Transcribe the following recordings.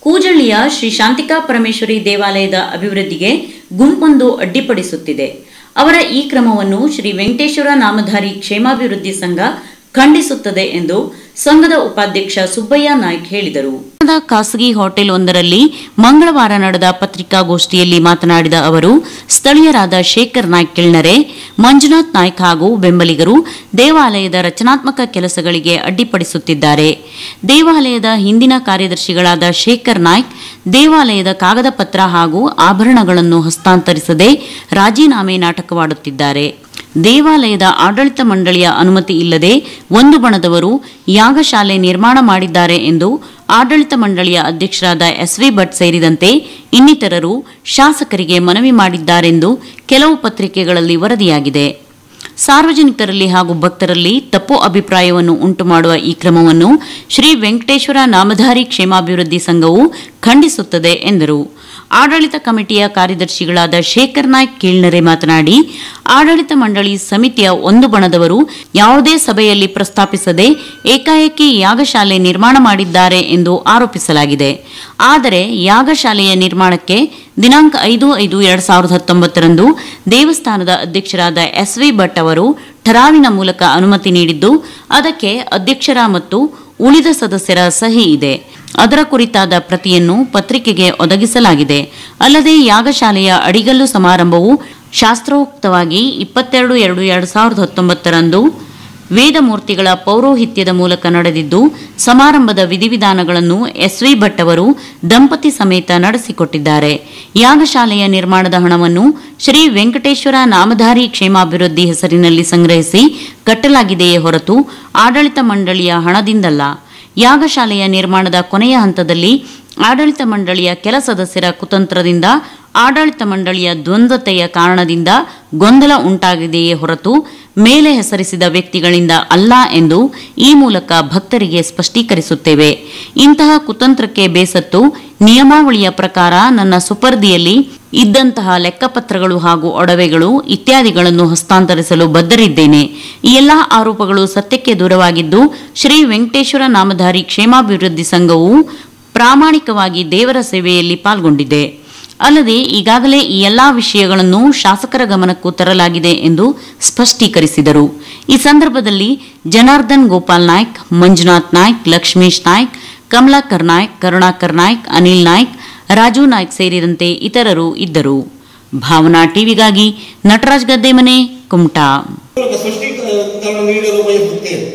ಕೂಜಳ್ಳಿಯ ಶ್ರೀ ಶಾಂತಿಕಾ ಪರಮೇಶ್ವರಿ ದೇವಾಲಯದ ಅಭಿವೃದ್ಧಿಗೆ ಗುಂಪೊಂದು ಅಡ್ಡಿಪಡಿಸುತ್ತಿದೆ ಅವರ ಈ ಕ್ರಮವನ್ನು ಶ್ರೀ ವೆಂಕಟೇಶ್ವರ ನಾಮಧಾರಿ ಕ್ಷೇಮಾಭಿವೃದ್ಧಿ ಸಂಘ ಖಂಡಿಸುತ್ತದೆ ಎಂದು ಸಂಘದ ಉಪಾಧ್ಯಕ್ಷ ಸುಬ್ಬಯ್ಯ ನಾಯ್ಕ್ ಹೇಳಿದರು ನಗರದ ಖಾಸಗಿ ಹೋಟೆಲ್ ಒಂದರಲ್ಲಿ ಮಂಗಳವಾರ ನಡೆದ ಪತ್ರಿಕಾಗೋಷ್ಠಿಯಲ್ಲಿ ಮಾತನಾಡಿದ ಅವರು ಸ್ಥಳೀಯರಾದ ಶೇಖರ್ ನಾಯ್ಕ್ ಕಿಳ್ನರೆ ಮಂಜುನಾಥ್ ನಾಯ್ಕ್ ಹಾಗೂ ಬೆಂಬಲಿಗರು ದೇವಾಲಯದ ರಚನಾತ್ಮಕ ಕೆಲಸಗಳಿಗೆ ಅಡ್ಡಿಪಡಿಸುತ್ತಿದ್ದಾರೆ ದೇವಾಲಯದ ಹಿಂದಿನ ಕಾರ್ಯದರ್ಶಿಗಳಾದ ಶೇಖರ್ ನಾಯ್ಕ್ ದೇವಾಲಯದ ಕಾಗದ ಪತ್ರ ಹಾಗೂ ಆಭರಣಗಳನ್ನು ಹಸ್ತಾಂತರಿಸದೆ ರಾಜೀನಾಮೆ ನಾಟಕವಾಡುತ್ತಿದ್ದಾರೆ ದೇವಾಲಯದ ಆಡಳಿತ ಮಂಡಳಿಯ ಅನುಮತಿ ಇಲ್ಲದೆ ಒಂದು ಬಣದವರು ಯಾಗಶಾಲೆ ನಿರ್ಮಾಣ ಮಾಡಿದ್ದಾರೆ ಎಂದು ಆಡಳಿತ ಮಂಡಳಿಯ ಅಧ್ಯಕ್ಷರಾದ ಎಸ್ವಿ ಭಟ್ ಸೇರಿದಂತೆ ಇನ್ನಿತರರು ಶಾಸಕರಿಗೆ ಮನವಿ ಮಾಡಿದ್ದಾರೆಂದು ಕೆಲವು ಪತ್ರಿಕೆಗಳಲ್ಲಿ ವರದಿಯಾಗಿದೆ ಸಾರ್ವಜನಿಕರಲ್ಲಿ ಹಾಗೂ ಭಕ್ತರಲ್ಲಿ ತಪ್ಪು ಅಭಿಪ್ರಾಯವನ್ನು ಉಂಟುಮಾಡುವ ಈ ಕ್ರಮವನ್ನು ಶ್ರೀ ವೆಂಕಟೇಶ್ವರ ನಾಮಧಾರಿ ಕ್ಷೇಮಾಭಿವೃದ್ಧಿ ಸಂಘವು ಖಂಡಿಸುತ್ತದೆ ಎಂದರು ಆಡಳಿತ ಕಮಿಟಿಯ ಕಾರ್ಯದರ್ಶಿಗಳಾದ ಶೇಖರ್ ನಾಯ್ಕ್ ಕೀಳ್ನರೆ ಮಾತನಾಡಿ ಆಡಳಿತ ಮಂಡಳಿ ಸಮಿತಿಯ ಒಂದು ಬಣದವರು ಯಾವುದೇ ಸಭೆಯಲ್ಲಿ ಪ್ರಸ್ತಾಪಿಸದೆ ಏಕಾಏಕಿ ಯಾಗಶಾಲೆ ನಿರ್ಮಾಣ ಮಾಡಿದ್ದಾರೆ ಎಂದು ಆರೋಪಿಸಲಾಗಿದೆ ಆದರೆ ಯಾಗಶಾಲೆಯ ನಿರ್ಮಾಣಕ್ಕೆ ದಿನಾಂಕ ಐದು ಐದು ಎರಡ್ ಸಾವಿರದ ಹತ್ತೊಂಬತ್ತರಂದು ದೇವಸ್ಥಾನದ ಅಧ್ಯಕ್ಷರಾದ ಎಸ್ವಿ ಭಟ್ ಅವರು ಠರಾವಿನ ಮೂಲಕ ಅನುಮತಿ ನೀಡಿದ್ದು ಅದಕ್ಕೆ ಅಧ್ಯಕ್ಷರ ಮತ್ತು ಉಳಿದ ಸದಸ್ಯರ ಸಹಿ ಇದೆ ಅದರ ಕುರಿತಾದ ಪ್ರತಿಯನ್ನು ಪತ್ರಿಕೆಗೆ ಒದಗಿಸಲಾಗಿದೆ ಅಲ್ಲದೆ ಯಾಗಶಾಲೆಯ ಅಡಿಗಲ್ಲು ಸಮಾರಂಭವು ಶಾಸ್ತ್ರೋಕ್ತವಾಗಿ ಇಪ್ಪತ್ತೆರಡು ಎರಡು ಎರಡು ಸಾವಿರದ ಹತ್ತೊಂಬತ್ತರಂದು ವೇದಮೂರ್ತಿಗಳ ಪೌರೋಹಿತ್ಯದ ಮೂಲಕ ನಡೆದಿದ್ದು ಸಮಾರಂಭದ ವಿಧಿವಿಧಾನಗಳನ್ನು ಎಸ್ವಿ ಭಟ್ ಅವರು ದಂಪತಿ ಸಮೇತ ನಡೆಸಿಕೊಟ್ಟಿದ್ದಾರೆ ಯಾಗಶಾಲೆಯ ನಿರ್ಮಾಣದ ಹಣವನ್ನು ಶ್ರೀ ವೆಂಕಟೇಶ್ವರ ನಾಮಧಾರಿ ಕ್ಷೇಮಾಭಿವೃದ್ಧಿ ಹೆಸರಿನಲ್ಲಿ ಸಂಗ್ರಹಿಸಿ ಕಟ್ಟಲಾಗಿದೆಯೇ ಹೊರತು ಆಡಳಿತ ಮಂಡಳಿಯ ಹಣದಿಂದಲ್ಲ ಯಾಗಶಾಲೆಯ ನಿರ್ಮಾಣದ ಕೊನೆಯ ಹಂತದಲ್ಲಿ ಆಡಳಿತ ಮಂಡಳಿಯ ಕೆಲ ಸದಸ್ಯರ ಕುತಂತ್ರದಿಂದ ಆಡಳಿತ ಮಂಡಳಿಯ ದ್ವಂದ್ವತೆಯ ಕಾರಣದಿಂದ ಗೊಂದಲ ಉಂಟಾಗಿದೆಯೇ ಹೊರತು ಮೇಲೆ ಹೆಸರಿಸಿದ ವ್ಯಕ್ತಿಗಳಿಂದ ಅಲ್ಲ ಎಂದು ಈ ಮೂಲಕ ಭಕ್ತರಿಗೆ ಸ್ಪಷ್ಟೀಕರಿಸುತ್ತೇವೆ ಇಂತಹ ಕುತಂತ್ರಕ್ಕೆ ಬೇಸತ್ತು ನಿಯಮಾವಳಿಯ ಪ್ರಕಾರ ನನ್ನ ಸುಪರ್ದಿಯಲ್ಲಿ ಇದ್ದಂತಹ ಲೆಕ್ಕಪತ್ರಗಳು ಹಾಗೂ ಒಡವೆಗಳು ಇತ್ಯಾದಿಗಳನ್ನು ಹಸ್ತಾಂತರಿಸಲು ಬದ್ಧರಿದ್ದೇನೆ ಈ ಎಲ್ಲಾ ಆರೋಪಗಳು ಸತ್ಯಕ್ಕೆ ದೂರವಾಗಿದ್ದು ಶ್ರೀ ವೆಂಕಟೇಶ್ವರ ನಾಮಧಾರಿ ಕ್ಷೇಮಾಭಿವೃದ್ಧಿ ಸಂಘವು ಪ್ರಾಮಾಣಿಕವಾಗಿ ದೇವರ ಸೇವೆಯಲ್ಲಿ ಪಾಲ್ಗೊಂಡಿದೆ ಅಲ್ಲದೆ ಈಗಾಗಲೇ ಈ ಎಲ್ಲಾ ವಿಷಯಗಳನ್ನು ಶಾಸಕರ ಗಮನಕ್ಕೂ ತರಲಾಗಿದೆ ಎಂದು ಸ್ಪಷ್ಟೀಕರಿಸಿದರು ಈ ಸಂದರ್ಭದಲ್ಲಿ ಜನಾರ್ದನ್ ಗೋಪಾಲ್ ನಾಯ್ಕ್ ಮಂಜುನಾಥ್ ನಾಯ್ಕ್ ಲಕ್ಷ್ಮೀಶ್ ನಾಯ್ಕ್ ಕಮಲಾಕರ್ ನಾಯ್ಕ್ ಕರುಣಾಕರ್ ನಾಯ್ಕ್ ಅನಿಲ್ ನಾಯ್ಕ್ ರಾಜು ನಾಯ್ಕ್ ಸೇರಿದಂತೆ ಇತರರು ಇದ್ದರು ಭಾವನಾ ಟಿವಿಗಾಗಿ ನಟರಾಜ್ ಗದ್ದೆಮನೆ ಕುಮಟಾ ಮೂಲಕ ಸ್ಪಷ್ಟೀಕರಣ ನೀಡಲು ಬಯಸುತ್ತೇನೆ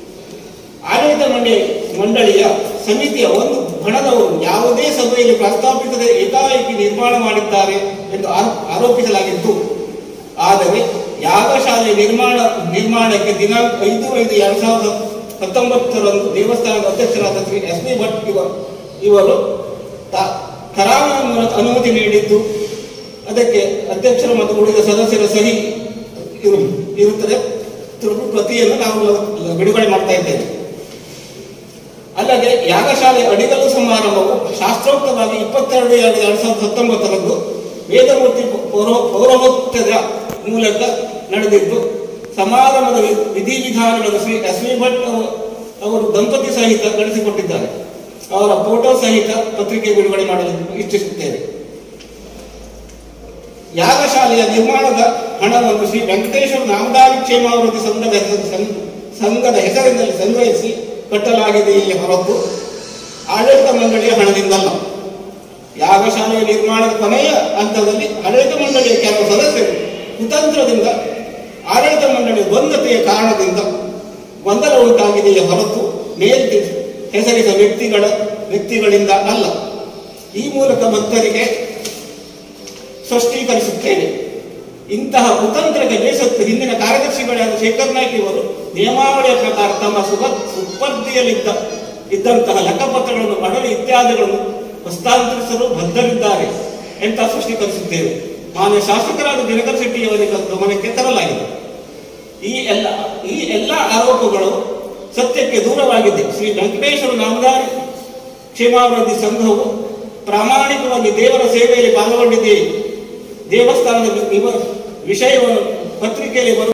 ಆಡಳಿತ ಮಂಡಳಿ ಮಂಡಳಿಯ ಸಮಿತಿಯ ಒಂದು ಬಣದವರು ಯಾವುದೇ ಸಭೆಯಲ್ಲಿ ಪ್ರಸ್ತಾಪಿಸದೆ ಏಕಾಏಕಿ ನಿರ್ಮಾಣ ಮಾಡಿದ್ದಾರೆ ಎಂದು ಆರೋ- ಆರೋಪಿಸಲಾಗಿತ್ತು ಆದರೆ ಯಾಗಶಾಲೆ ನಿರ್ಮಾಣ ನಿರ್ಮಾಣಕ್ಕೆ ದಿನಾಂಕ ಐದು ಐದು ಎರಡ್ ಸಾವಿರದ ಹತ್ತೊಂಬತ್ತರಂದು ದೇವಸ್ಥಾನದ ಅಧ್ಯಕ್ಷರಾದ ಶ್ರೀ ಎಸ್ ಬಿ ಭಟ್ ಇವ ಇವರು ತ- ಕರಾವಣ ಮೂಲಕ ಅನುಮತಿ ನೀಡಿದ್ದು ಅದಕ್ಕೆ ಅಧ್ಯಕ್ಷರು ಮತ್ತು ಉಳಿದ ಸದಸ್ಯರ ಸಹಿ ಇರು- ಇರುತ್ತದೆ ತುರ್ತು ಪ್ರತಿಯನ್ನು ನಾವು ಲ- ಬಿಡುಗಡೆ ಮಾಡ್ತಾ ಇದ್ದೇವೆ ಅಲ್ಲದೆ ಯಾಗಶಾಲೆ ಅಡಿಗಲ್ಲು ಸಮಾರಂಭವು ಶಾಸ್ತ್ರೋಕ್ತವಾಗಿ ಇಪ್ಪತ್ತೆರಡು ಎರಡು ಎರಡ್ ಸಾವಿರದ ಹತ್ತೊಂಬತ್ತರಂದು ವೇದಮೂರ್ತಿ ಪೌರ- ಪೌರೋಹಿತ್ಯದ ಮೂಲಕ ನಡೆದಿದ್ದು ಸಮಾರಂಭದ ವಿ- ವಿಧಿವಿಧಾನಗಳನ್ನು ಶ್ರೀ ಎಸ್ ವಿ ಭಟ್ ಅವ- ಅವರು ದಂಪತಿ ಸಹಿತ ನಡೆಸಿಕೊಟ್ಟಿದ್ದಾರೆ ಅವರ ಫೋಟೋ ಸಹಿತ ಪತ್ರಿಕೆ ಬಿಡುಗಡೆ ಮಾಡಲು ಇಚ್ಛಿಸುತ್ತೇವೆ ಯಾಗಶಾಲೆಯ ನಿರ್ಮಾಣದ ಹಣವನ್ನು ಶ್ರೀ ವೆಂಕಟೇಶ್ವರ ನಾಮದಾರಿ ಕ್ಷೇಮಾಭಿವೃದ್ಧಿ ಸಂಘದ ಹೆಸರು- ಸಂ- ಸಂಘದ ಹೆಸರಿನಲ್ಲಿ ಸಂಗ್ರಹಿಸಿ ಕಟ್ಟಲಾಗಿದೆಯೇ ಹೊರತು ಆಡಳಿತ ಮಂಡಳಿಯ ಹಣದಿಂದಲ್ಲ ಯಾಗಶಾಲೆಯ ನಿರ್ಮಾಣದ ಕೊನೆಯ ಹಂತದಲ್ಲಿ ಆಡಳಿತ ಮಂಡಳಿಯ ಕೆಲವು ಸದಸ್ಯರು ಕುತಂತ್ರದಿಂದ ಆಡಳಿತ ಮಂಡಳಿಯ ದ್ವಂದ್ವತೆಯ ಕಾರಣದಿಂದ ಗೊಂದಲ ಉಂಟಾಗಿದೆಯೇ ಹೊರತು ಮೇಲ್ ಹೆಸರಿದ ವ್ಯಕ್ತಿಗಳ ವ್ಯಕ್ತಿಗಳಿಂದ ಅಲ್ಲ ಈ ಮೂಲಕ ಭಕ್ತರಿಗೆ ಸ್ಪಷ್ಟೀಕರಿಸುತ್ತೇನೆ ಇಂತಹ ಕುತಂತ್ರಕ್ಕೆ ಬೇಸತ್ತು ಹಿಂದಿನ ಕಾರ್ಯದರ್ಶಿಗಳಾದ ಶೇಖರ್ ನಾಯ್ಕ್ ಇವರು ನಿಯಮಾವಳಿಯ ಪ್ರಕಾರ ತಮ್ಮ ಸುಪ ಸುಪರ್ದಿಯಲ್ಲಿದ್ದ ಇದ್ದಂತಹ ಲೆಕ್ಕಪತ್ರಗಳನ್ನು ಅಡವಿ ಇತ್ಯಾದಿಗಳನ್ನು ಹಸ್ತಾಂತರಿಸಲು ಬದ್ಧರಿದ್ದಾರೆ ಅಂತ ಸ್ಪಷ್ಟೀಕರಿಸುತ್ತೇವೆ ಮಾನ್ಯ ಶಾಸಕರಾದ ದಿನಕರ್ ಶೆಟ್ಟಿಯವರಿಗೆ ಗಮನಕ್ಕೆ ತರಲಾಗಿದೆ ಈ ಎಲ್ಲ ಈ ಎಲ್ಲ ಆರೋಪಗಳು ಸತ್ಯಕ್ಕೆ ದೂರವಾಗಿದೆ ಶ್ರೀ ವೆಂಕಟೇಶ್ವರ ನಾಮದಾರಿ ಕ್ಷೇಮಾಭಿವೃದ್ಧಿ ಸಂಘವು ಪ್ರಾಮಾಣಿಕವಾಗಿ ದೇವರ ಸೇವೆಯಲ್ಲಿ ಪಾಲ್ಗೊಂಡಿದೆ ದೇವಸ್ಥಾನದ ವಿವ- ವಿಷಯವನ್ನು ಪತ್ರಿಕೆಯಲ್ಲಿ ಬರುವ